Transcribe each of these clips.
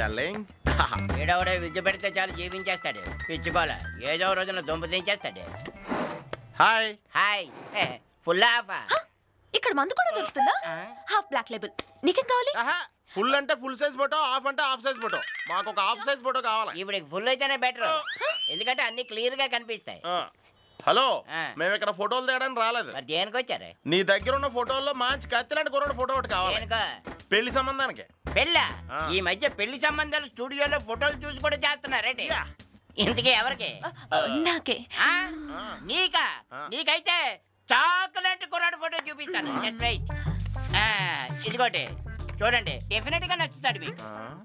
Darling ఏడవడే విద్య పెడితే చాలు జీవించేస్తాడు పిచ్చుకోల ఏదో రోజున దుంప దించేస్తాడు హాయ్ హాయ్ ఫుల్ ఆఫ్ ఇక్కడ మందు కూడా దొరుకుతుందా హాఫ్ బ్లాక్ లేబుల్ నీకేం కావాలి ఫుల్ అంటే ఫుల్ సైజ్ ఫోటో హాఫ్ అంటే హాఫ్ సైజ్ ఫోటో మాకు ఒక హాఫ్ సైజ్ ఫోటో కావాలి ఇప్పుడు ఫుల్ అయితేనే బెటర్ ఎందుకంటే అన్ని క్లియర్ గా కనిపిస్తాయి ఆ. హలో ఆ. మేము ఇక్కడ ఫోటోలు తీయడానికి రాలేదు మరి దేనికి వచ్చారు నీ దగ్గర ఉన్న ఫోటోల్లో మంచి కత్తిలాంటి కుర్రాడు ఫోటో ఒకటి కావాలి దేనికో పెళ్లి సంబంధానికి పెళ్ళ ఆ. ఈ మధ్య పెళ్లి సంబంధాలు స్టూడియోలో ఫోటోలు చూసి కూడా చేస్తున్నారేంటి యా. ఇంతకీ ఎవరికి నాకే ఆ? నీకా ఆ. నీకైతే చాక్లెట్ కుర్రాడు ఫోటో చూపిస్తాను జస్ట్ రైట్ ఇదిగోటి చూడండి డెఫినెట్ గా నచ్చుతాడు మీకు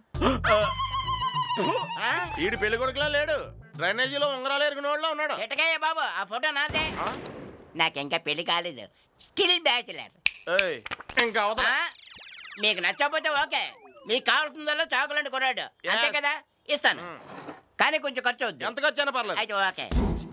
ఆ? ఈడు పెళ్లి కొడుకులా లేడు డ్రైనేజీలో ఉంగరాలు ఎరిగిన వాళ్ళ ఉన్నాడు ఎటకయ్య బాబు ఆ ఫోటో నాదే ఆ? నాకింకా పెళ్లి కాలేదు స్టిల్ బ్యాచులర్ ఏయ్, ఇంకా అవతల మీకు నచ్చకపోతే ఓకే మీకు కావాల్సిందల్లా చాకులండి కొన్నాడు అంతే Yes. కదా ఇస్తాను కానీ కొంచెం ఖర్చు అవుద్ది ఎంత వచ్చానా పర్లేదు అయితే ఓకే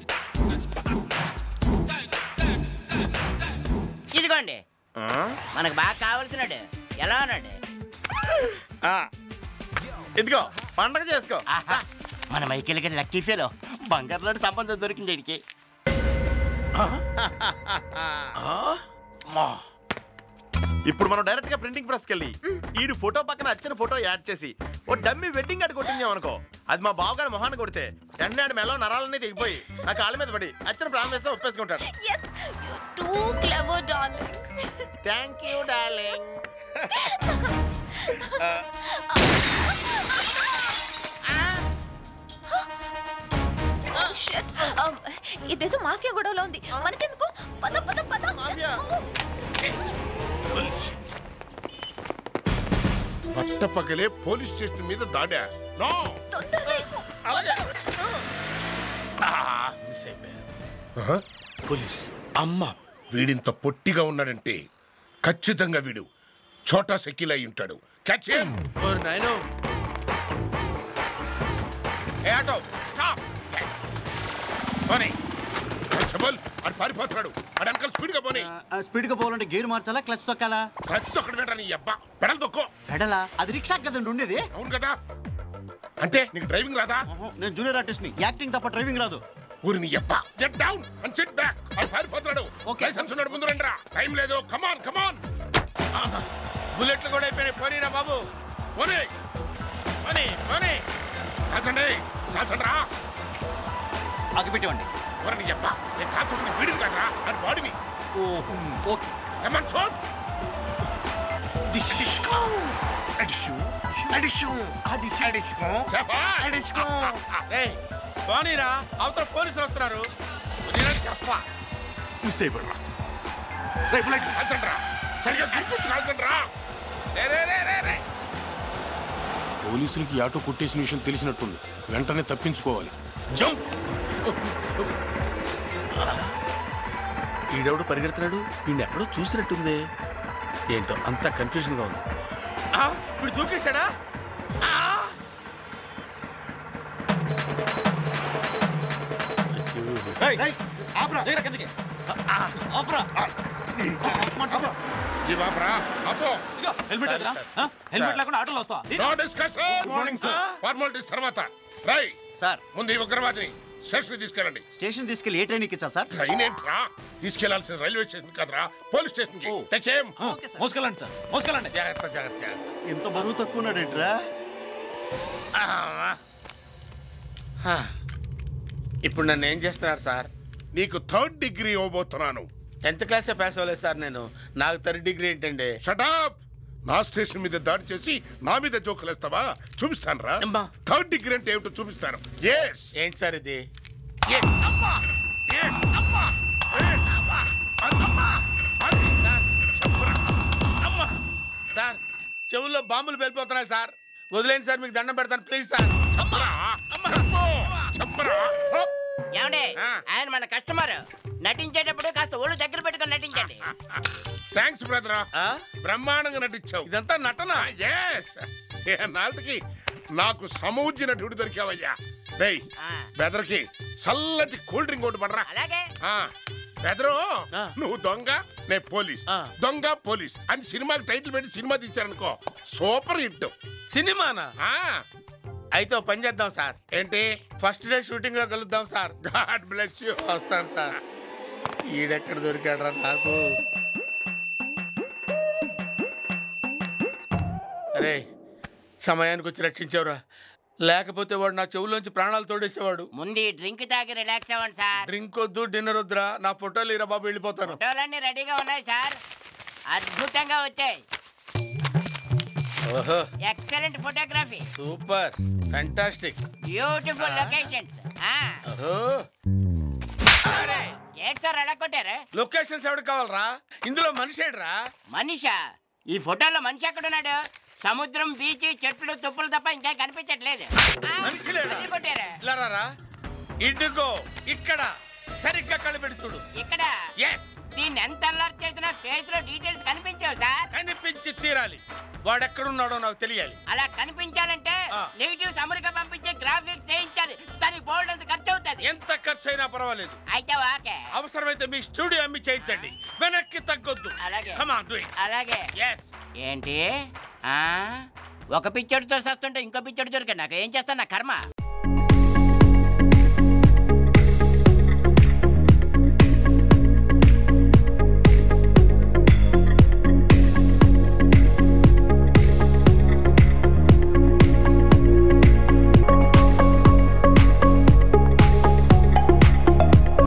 ఇదిగోండి ఆ? మనకు బాగా కావాల్సినాడు ఎలా ఉన్నాడు ఆ. ఇదిగో పండగ చేసుకో ఆహా, మన మైకిల్ గడి లక్కీ ఫీలో బంగారు లాంటి సంబంధం దొరికింది వీడికి మా. ఇప్పుడు మనం డైరెక్ట్ గా ప్రింటింగ్ ప్రెస్ కెళ్ళి ఈడు ఫోటో పక్కన వచ్చిన ఫోటో యాడ్ చేసి ఓ డమ్మి వెడ్డింగ్ కార్డు కొట్టించాం అనుకో అది మా బావగాడి మొహాన్ని కొడితే ఎండాడు మెల్ల నరాలన్నీ దిగిపోయి నా కాళ్ళ మీద పడి వచ్చిన ప్రాణం వేస్తే ఒప్పేసుకుంటాడు yes you too clever darling thank you darling shit ఇదేదో మాఫియా గొడవలో ఉంది మనకెందుకు పద పద పద మాఫియా? పట్టపగలే పోలీస్ స్టేషన్ మీద దాడా నో తొందరగా ఎక్కు. అలాగే మిస్ అయిపోయా పోలీస్ అమ్మ వీడింత పొట్టిగా ఉన్నాడంటే ఖచ్చితంగా వీడు చోటా సెకిల్ అయి ఉంటాడు క్యాచ్ నాయను ఏ ఆటో స్టాప్ పోనీ కానిస్టేబుల్ అటు పారిపోతున్నాడు అటు అంకల్ స్పీడ్ గా పోనీ స్పీడ్ గా పోవాలంటే గేర్ మార్చాలా క్లచ్ తొక్కాలా క్లచ్ తొక్కడు వెంట నీ అబ్బా పెడల్ తొక్కో పెడలా అది రిక్షా కదండి ఉండేది అవును కదా అంటే నీకు డ్రైవింగ్ రాదా నేను జూనియర్ ఆర్టిస్ట్ ని యాక్టింగ్ తప్ప డ్రైవింగ్ రాదు ఊరి నీ అబ్బా get down and sit back అటు పారిపోతున్నాడు Okay. లైసెన్స్ ఉన్నాడు ముందు రండిరా టైం లేదు కమాన్ కమాన్ బుల్లెట్లు కూడా అయిపోయినాయి పోనీరా బాబు పోనీ పోనీ పోనీ కాల్చండి కాల్చండి రా ఆగిపెట్టేవండి ఊరి నీ అబ్బా నేను కాల్చుకుంది వీడిని కాదురా అది బాడీని ఓకే కమాన్ చూడ్ ఏయ్, పోనీరా అవతల పోలీసులు వస్తున్నారు చెప్పా మిస్ అయిపోయినా రేపు లైట్ కాల్చండి రా సరిగ్గా గుర్తొచ్చి కాల్చండి రా రే, రే, రే, రే, రే. పోలీసులకి ఈ ఆటో కొట్టేసిన విషయం తెలిసినట్టుంది వెంటనే తప్పించుకోవాలి జంప్ ఈడెవడు పరిగెడుతున్నాడు వీడిని ఎక్కడో చూసినట్టుంది ఏంటో అంతా కన్ఫ్యూజన్ గా ఉంది ఆ, వీడు దూకేస్తాడా ఆ! ఈ బాబరా అపో హెల్మెట్ ఎదురా హెల్మెట్ లేకుండా ఆటోలో వస్తావా no discussion morning sir formalities తర్వాత రై సార్ ముందు ఈ ఉగ్రవాదిని స్టేషన్ తీసుకెళ్ళండి స్టేషన్ తీసుకెళ్లి ఏ ట్రైన్ ఎక్కించాలి సార్ ట్రైన్ ఏంట్రా తీసుకెళ్లాల్సిన రైల్వే స్టేషన్ కదరా పోలీస్ స్టేషన్ కి టెకేం మోసుకెళ్ళండి సార్ మోసుకెళ్ళండి జాగ్రత్త జాగ్రత్త ఎంత బరువు తక్కువ ఉన్నాడేంట్రా ఆ, ఆ. ఇప్పుడు నన్ను ఏం చేస్తున్నారు సార్ నీకు థర్డ్ డిగ్రీ ఇవ్వబోతున్నాను టెన్త్ క్లాసే పాస్ అవ్వలేదు సార్ నేను నాకు థర్డ్ డిగ్రీ ఏంటండి షటప్ నా స్టేషన్ మీద దాడి చేసి నా మీద జోకులేస్తావా చూపిస్తాను రా అమ్మా. థర్డ్ డిగ్రీ అంటే ఏమిటో చూపిస్తాను ఎస్ ఏంటి సార్ ఇది సార్ చెవుల్లో బాంబులు వెళ్ళిపోతున్నాయి సార్ వదిలేండి సార్ మీకు దండం పెడతాను ప్లీజ్ సార్ ఏమండి ఆ. ఆయన మన కస్టమర్ నటించేటప్పుడు కాస్త ఒళ్ళు దగ్గర పెట్టుకొని నటించండి థ్యాంక్స్ బ్రదర్ ఆ? బ్రహ్మాండంగా నటించావు ఇదంతా నటన ఎస్ నాటికి నాకు సమూజ్య నటుడు దొరికావయ్యా రేయ్ ఆ. బెదర్కి చల్లటి కూల్ డ్రింక్ ఒకటి పడరా అలాగే ఆ, బెదరు ఆ. నువ్వు దొంగ నే పోలీస్ ఆ. దొంగ పోలీస్ అని సినిమాకి టైటిల్ పెట్టి సినిమా తీశారనుకో సూపర్ హిట్ సినిమానా ఆ అయితే ఓ పని చేద్దాం సార్ ఏంటి ఫస్ట్ డే షూటింగ్ లో కలుద్దాం సార్ గాడ్ బ్లెస్ యూ వస్తాను సార్ ఈడెక్కడ దొరికాడరా నాకు అరే సమయానికి వచ్చి రక్షించావురా లేకపోతే వాడు నా చెవులోంచి ప్రాణాలు తోడేసేవాడు ముందు ఈ డ్రింక్ తాగి రిలాక్స్ అవ్వండి సార్ డ్రింక్ వద్దు డిన్నర్ వద్దురా నా ఫోటోలు ఇరా బాబు వెళ్ళిపోతాను ఫోటోలన్నీ రెడీగా ఉన్నాయి సార్ అద్భుతంగా వచ్చాయి ఓహో excellent photography super fantastic beautiful locations ఓహో ఏంటి సార్ ఎలా కొట్టారు లొకేషన్స్ ఎవరికి కావాలరా ఇందులో మనిషి ఏడ్రా మనిషా ఈ ఫోటోలో మనిషి ఎక్కడున్నాడు సముద్రం బీచ్ చెట్లు తుప్పులు తప్ప ఇంకా కనిపించట్లేదు ఆ, మనిషి లేడా? మళ్ళీ కొట్టారు ఇలా రారా ఇదిగో ఇక్కడ సరిగ్గా కనిపెట్టి చూడు ఇక్కడ ఎస్ దీన్ని ఎంత అల్లరి చేసినా ఫేస్ లో డీటెయిల్స్ కనిపించవు సార్ కనిపించి తీరాలి వాడెక్కడున్నాడో నాకు తెలియాలి అలా కనిపించాలంటే ఆ. నెగిటివ్స్ అమెరికా పంపించే గ్రాఫిక్స్ చేయించాలి దానికి బోల్డ్ అంత ఖర్చు అవుతుంది ఎంత ఖర్చు అయినా పర్వాలేదు అయితే ఓకే అవసరమైతే మీ స్టూడియో అమ్మి చేయించండి వెనక్కి తగ్గొద్దు అలాగే. Come on, do it. అలాగే Yes. ఏంటి ఆ ఒక పిచ్చడితో సస్తుంటే ఇంకో పిచ్చడి దొరికా నాకు ఏం చేస్తాను నా కర్మ